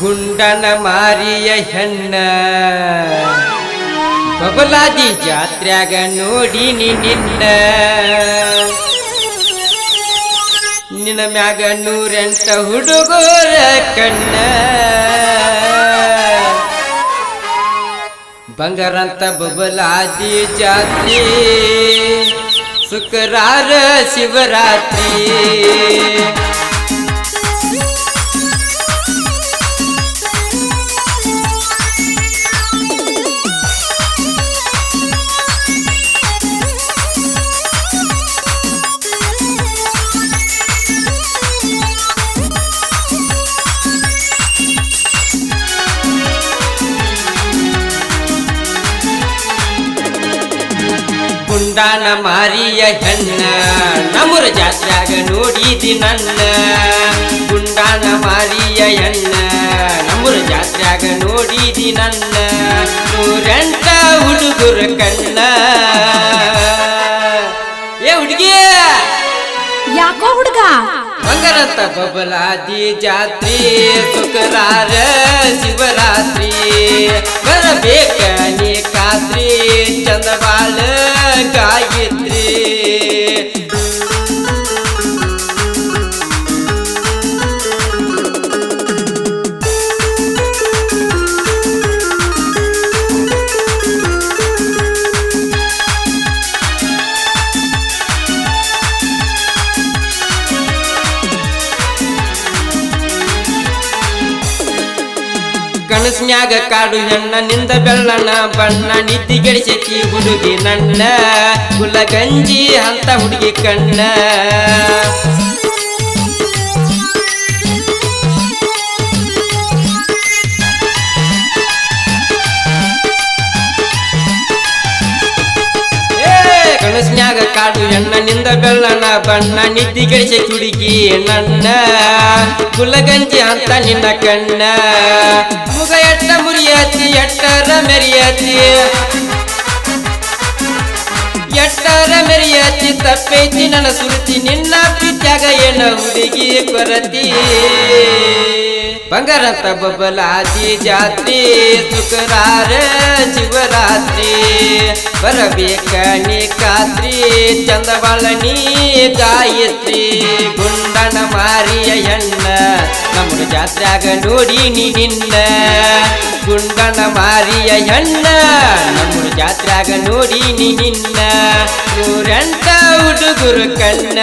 ಗುಂಡನ ಮಾರಿಯ ಹೆಣ್ಣ ಬಬಲಾದಿ ಜಾತ್ರ್ಯಾಗ ನೋಡಿನಿ ನಿನ್ನ ನಿನ್ನ ಮ್ಯಾಗ ನೂರೆಂಟ ಹುಡುಗೋರ ಕಣ್ಣ ಬಂಗಾರಂತ ಬಬಲಾದಿ ಜಾತ್ರೆ ಶುಕ್ರಾರ ಶಿವರಾತ್ರಿ ಗುಂಡಾನ ಮಾರಿಯ ಹೆಣ್ಣ ನಮ್ಮೂರ ಜಾತ್ರ್ಯಾಗ ನೋಡಿದಿ ನನ್ನ ಗುಂಡಾನ ಮಾರಿಯ ಹೆಣ್ಣ ನಮ್ಮೂರ ಜಾತ್ರ್ಯಾಗ ನೋಡಿದಿ ನನ್ನ ನೂರೆಂಟ ಹುಡುಗರ ಕಣ್ಣ ಏ ಹುಡುಗಿ ಯಾಕೋ ಹುಡುಗ ಬಂಗಾರಂತ ಬಬಲಾದಿ ಜಾತ್ರಿ ಶುಕ್ರಾರ ಶಿವರಾತ್ರಿ ಬರಬೇಕ ನೀ ಕಾತ್ರಿ ಚಂದಬಾಳ ಗಾಯತ್ರಿ ಕನಸ್ನ್ಯಾಗ ಕಾಡು ಹೆಣ್ಣ ನಿಂದ ಬೆಳ್ಳನ ಬಣ್ಣ ನಿದ್ದಿಗೆಡಿಸೈತಿ ಹುಡುಗಿ ನನ್ನ ಗುಲಗಂಜಿ ಅಂತ ಹುಡುಗಿ ಕಣ್ಣ ಏ, ಕನಸ್ನ್ಯಾಗ ಕಾಡು ಹೆಣ್ಣ ನಿಂದ ಬೆಳ್ಳನ ಬಣ್ಣ ನಿದ್ದಿಗೆಡಿಸೆ ಹುಡುಗಿ ನನ್ನ ಗುಲಗಂಜಿ ಅಂತ ನಿನ್ನ ಕಣ್ಣ ಮುಗ ಎಟ್ಟ ಮುರಿಯತಿ ಎಟ್ಟರ ಮೆರಿಯತಿ ಎಟ್ಟರ ಮೆರಿಯತಿ ತಪ್ಪೈತಿ ನನ್ನ ಸುರುತಿ ನಿನ್ನ ಪ್ರೀತ್ಯಾಗ ಏನ ಹುಡುಗಿ ಕೊರತಿ ಬಂಗಾರಂತ ಬಬಲಾದಿ ಜಾತ್ರಿ ಶುಕ್ರಾರ ಶಿವರಾತ್ರಿ ಬರಬೇಕ ನೀ ಕಾತ್ರಿ ಚಂದಬಾಳ ನೀ ಗಾಯತ್ರಿ ಗುಂಡನ ಮಾರಿಯ ಹೆಣ್ಣ ನಮ್ಮ ಜಾತ್ರ್ಯಾಗ ನೋಡಿ ನೀ ನಿನ್ನ ಗುಂಡನ ಮಾರಿಯ ಹೆಣ್ಣ ನಮ್ಮ ಜಾತ್ರ್ಯಾಗ ನೋಡಿ ನೀ ನಿನ್ನ ನೂರೆಂಟ ಹುಡುಗರು ಕಣ್ಣ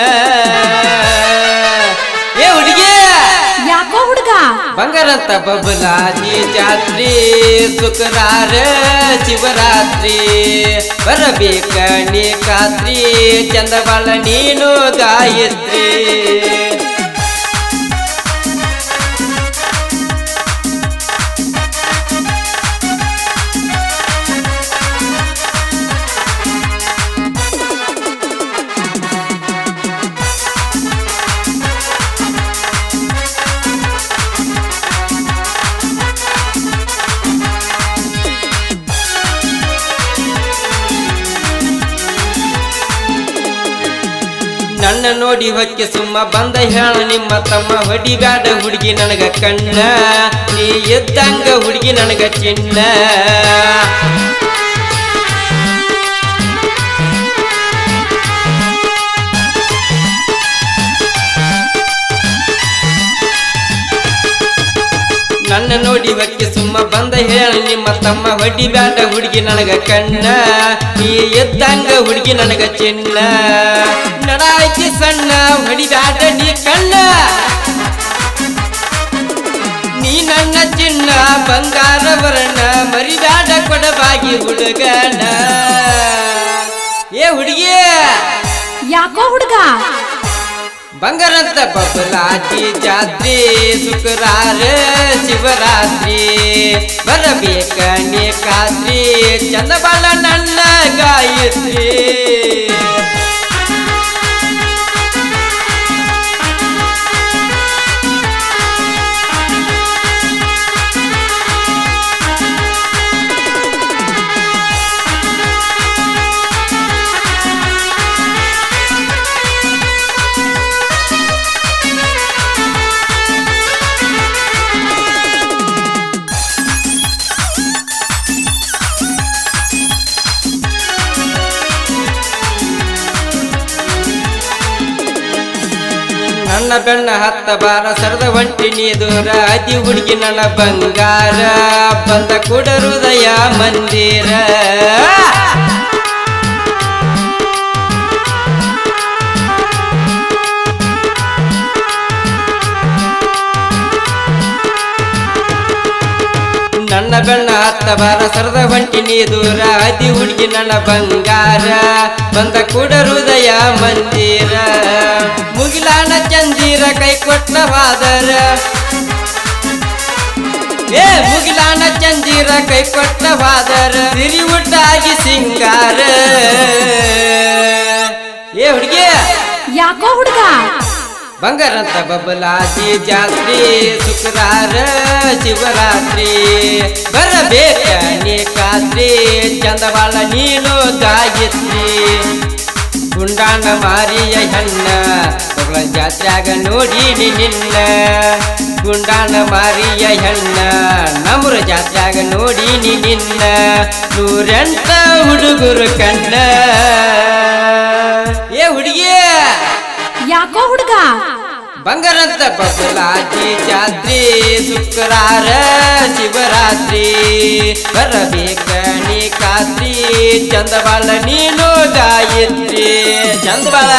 ಏ ಹುಡುಗಿ ಯಾಕೋ ಹುಡುಗ ಬಂಗಾರಂತ ಬಬಲಾದಿ ಜಾತ್ರಿ ಶುಕ್ರಾರ ಶಿವರಾತ್ರಿ ಬರಬೇಕ ನೀ ಕಾತ್ರಿ ಚಂದಬಾಳ ನೀನು ಗಾಯತ್ರಿ ನನ್ನ ನೋಡಿ ಹೊಕ್ಕೆ ಸುಮ್ಮ ಬಂದ ಹೇಳ ನಿಮ್ಮ ತಮ್ಮ ಹೊಡಿಬ್ಯಾಡ ಹುಡುಗಿ ನನಗ ಕಣ್ಣ ನೀ ಎದ್ದಂಗ ಹುಡುಗಿ ನನಗ ಚಿನ್ನ ನನ್ನ ನೋಡಿ ಹೊಕ್ಕೆ ಸುಮ್ಮ ಬಂದ ಹೇಳ ನಿಮ್ಮ ತಮ್ಮ ಹೊಡಿಬ್ಯಾಡ ಹುಡುಗಿ ನನಗ ಕಣ್ಣ ನೀ ಎದ್ದಂಗ ಹುಡುಗಿ ನನಗ ಚಿನ್ನ ನಡಾಯ್ತಿ ಸಣ್ಣ ಹೊಡಿಬ್ಯಾಡ ನೀ ಕಣ್ಣ ನೀ ನನ್ನ ಚಿನ್ನ ಬಂಗಾರ ವರ್ಣ ಮರಿಬ್ಯಾಡ ಕೊಡಬಾಗಿ ಹುಡುಗನ ಏ ಹುಡುಗಿ ಯಾಕೋ ಹುಡುಗ ಬಂಗಾರಂತ ಬಬಲಾಟಿ ಜಾತ್ರಿ ಶುಕ್ರಾರ ಶಿವರಾತ್ರಿ ಬರಬೇಕ ನೀ ಕಾತ್ರಿ ಚಂದಬಾಳ ನನ್ನ ಗಾಯತ್ರಿ ನನ್ನ ಬೆಣ್ಣ ಹತ್ತ ಬಾರ ಸರದ ಹೊಂಟಿ ನೀ ದೂರ ಅತಿ ಹುಡುಗಿ ನನ್ನ ಬಂಗಾರ ಬಂದ ಕೂಡ ಹೃದಯ ಮಂದಿರ ನನ್ನ ಬೆಣ್ಣ ಹತ್ತ ಬಾರ ಸರದ ಹೊಂಟಿ ನೀ ದೂರ ಅತಿ ಹುಡುಗಿ ನನ್ನ ಬಂಗಾರ ಬಂದ ಕೂಡ ಹೃದಯ ಮಂದಿರ ಮುಗಿಲಾನ ಚಂದಿರ ಕೈ ಕೊಟ್ಟ ವಾದರ ಏ ಮುಗಿಲಾನ ಚಂದಿರ ಕೈ ಕೊಟ್ಟ ವಾದರ ಸಿರಿ ಉಟ್ಟಾಗಿ ಸಿಂಗಾರ ಏ ಹುಡುಗಿ ಯಾಕೋ ಹುಡುಗ ಬಂಗಾರಂತ ಬಬಲಾಜಿ ಜಾತ್ರೆ ಶುಕ್ರಾರ ಶಿವರಾತ್ರಿ ಬರಬೇಕ ನೀ ಕಾತ್ರಿ ಚಂದವಾಳ ನೀನು ಗಾಯತ್ರಿ ಗುಂಡಾನ ಮಾರಿಯ ಹೆಣ್ಣ ಬಗಳ ಜಾತ್ರ್ಯಾಗ ನೋಡೀನಿ ನಿನ್ನ ಗುಂಡಾನ ಮಾರಿಯ ಹೆಣ್ಣ ನಮ್ಮರ ಜಾತ್ರ್ಯಾಗ ನೋಡೀನಿ ನಿನ್ನ ನೂರೆಂಟ ಹುಡುಗರು ಕಣ್ಣ ಏ ಹುಡುಗಿ ಯಾಕೋ ಹುಡುಗ ಬಂಗಾರಂತ ಬಬಲಾಜಿ ಜಾತ್ರಿ ಶುಕ್ರಾರ ಶಿವರಾತ್ರಿ ಬರಬೇಕ ನೀ ಕಾತ್ರಿ ಚಂದವಾಳ ನೀನು ಗಾಯತ್ರಿ ಚಂದವಾಳ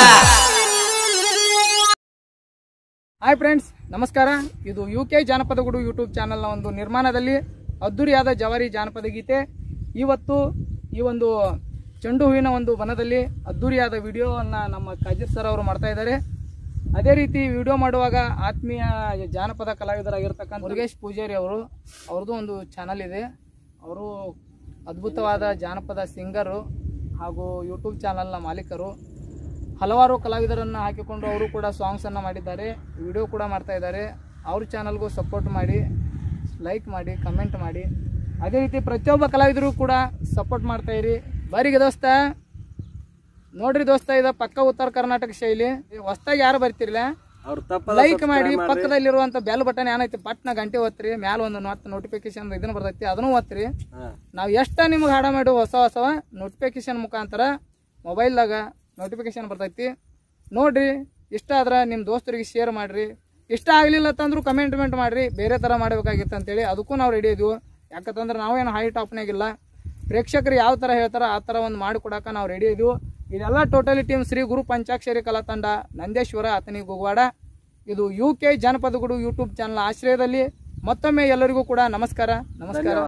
ಹಾಯ್ ಫ್ರೆಂಡ್ಸ್ ನಮಸ್ಕಾರ ಇದು ಯು ಕೆ ಜಾನಪದ ಗುಡು ಯೂಟ್ಯೂಬ್ ಚಾನಲ್ನ ಒಂದು ನಿರ್ಮಾಣದಲ್ಲಿ ಅದ್ದೂರಿಯಾದ ಜವಾರಿ ಜಾನಪದ ಗೀತೆ ಇವತ್ತು ಈ ಒಂದು ಚೆಂಡು ಹೂವಿನ ಒಂದು ವನದಲ್ಲಿ ಅದ್ದೂರಿಯಾದ ವಿಡಿಯೋವನ್ನು ನಮ್ಮ ಕಾಜಿರ್ ಸರ್ ಅವರು ಮಾಡ್ತಾ ಇದ್ದಾರೆ ಅದೇ ರೀತಿ ವಿಡಿಯೋ ಮಾಡುವಾಗ ಆತ್ಮೀಯ ಜಾನಪದ ಕಲಾವಿದರಾಗಿರ್ತಕ್ಕಂಥ ಮುರುಗೇಶ್ ಪೂಜಾರಿ ಅವರು ಅವ್ರದ್ದು ಒಂದು ಚಾನಲ್ ಇದೆ ಅವರು ಅದ್ಭುತವಾದ ಜಾನಪದ ಸಿಂಗರು ಹಾಗೂ ಯೂಟ್ಯೂಬ್ ಚಾನಲ್ನ ಮಾಲೀಕರು ಹಲವಾರು ಕಲಾವಿದರನ್ನು ಹಾಕಿಕೊಂಡು ಅವರು ಕೂಡ ಸಾಂಗ್ಸನ್ನು ಮಾಡಿದ್ದಾರೆ ವಿಡಿಯೋ ಕೂಡ ಮಾಡ್ತಾ ಇದ್ದಾರೆ ಅವ್ರ ಚಾನಲ್ಗೂ ಸಪೋರ್ಟ್ ಮಾಡಿ ಲೈಕ್ ಮಾಡಿ ಕಮೆಂಟ್ ಮಾಡಿ ಅದೇ ರೀತಿ ಪ್ರತಿಯೊಬ್ಬ ಕಲಾವಿದರು ಕೂಡ ಸಪೋರ್ಟ್ ಮಾಡ್ತಾ ಇರಿ ಬರಿಗೆ ದೋಸ್ತ ನೋಡ್ರಿ ದೋಸ್ತ ಇದು ಪಕ್ಕ ಉತ್ತರ ಕರ್ನಾಟಕ ಶೈಲಿ ಹೊಸ್ದಾಗಿ ಯಾರು ಬರ್ತಿರ್ಲ ಲೈಕ್ ಮಾಡಿ ಪಕ್ಕದಲ್ಲಿರುವಂತ ಬೆಲ್ ಬಟನ್ ಏನೈತಿ ಪಟ್ನ ಗಂಟೆ ಒತ್ತಿರಿ ಮ್ಯಾಲ ಒಂದು ಮತ್ತೆ ನೋಟಿಫಿಕೇಶನ್ ಇದನ್ನ ಬರ್ತೈತಿ ಅದನ್ನು ಒತ್ತಿರಿ ನಾವು ಎಷ್ಟ ನಿಮ್ಗೆ ಹಾಡ ಮಾಡಿ ಹೊಸ ಹೊಸವ ನೋಟಿಫಿಕೇಶನ್ ಮುಖಾಂತರ ಮೊಬೈಲ್ದಾಗ ನೋಟಿಫಿಕೇಶನ್ ಬರ್ತೈತಿ ನೋಡ್ರಿ ಇಷ್ಟ ಆದ್ರೆ ನಿಮ್ಮ ದೋಸ್ತರಿಗೆ ಶೇರ್ ಮಾಡ್ರಿ ಇಷ್ಟ ಆಗಲಿಲ್ಲ ಅಂತಂದ್ರೂ ಕಮೆಂಟ್ ಮೆಂಟ್ ಮಾಡ್ರಿ ಬೇರೆ ಥರ ಮಾಡಬೇಕಾಗಿತ್ತು ಅಂತೇಳಿ ಅದಕ್ಕೂ ನಾವು ರೆಡಿ ಇದೀವಿ ಯಾಕಂತಂದ್ರೆ ನಾವೇನು ಹೈ ಟಾಪ್ನಾಗಿಲ್ಲ ಪ್ರೇಕ್ಷಕರು ಯಾವ ಥರ ಹೇಳ್ತಾರ ಆ ಥರ ಒಂದು ಮಾಡಿಕೊಡಕ ನಾವು ರೆಡಿ ಇದೀವಿ ಇದೆಲ್ಲ ಟೋಟಲಿ ಟೀಮ್ ಶ್ರೀ ಗುರು ಪಂಚಾಕ್ಷರಿ ಕಲಾ ತಂಡ ನಂದೇಶ್ವರ ಆತನಿ ಗುಗ್ವಾಡ ಇದು ಯು ಕೆ ಜಾನಪದ ಗುಡು ಯೂಟ್ಯೂಬ್ ಚಾನಲ್ ಆಶ್ರಯದಲ್ಲಿ ಮತ್ತೊಮ್ಮೆ ಎಲ್ಲರಿಗೂ ಕೂಡ ನಮಸ್ಕಾರ ನಮಸ್ಕಾರ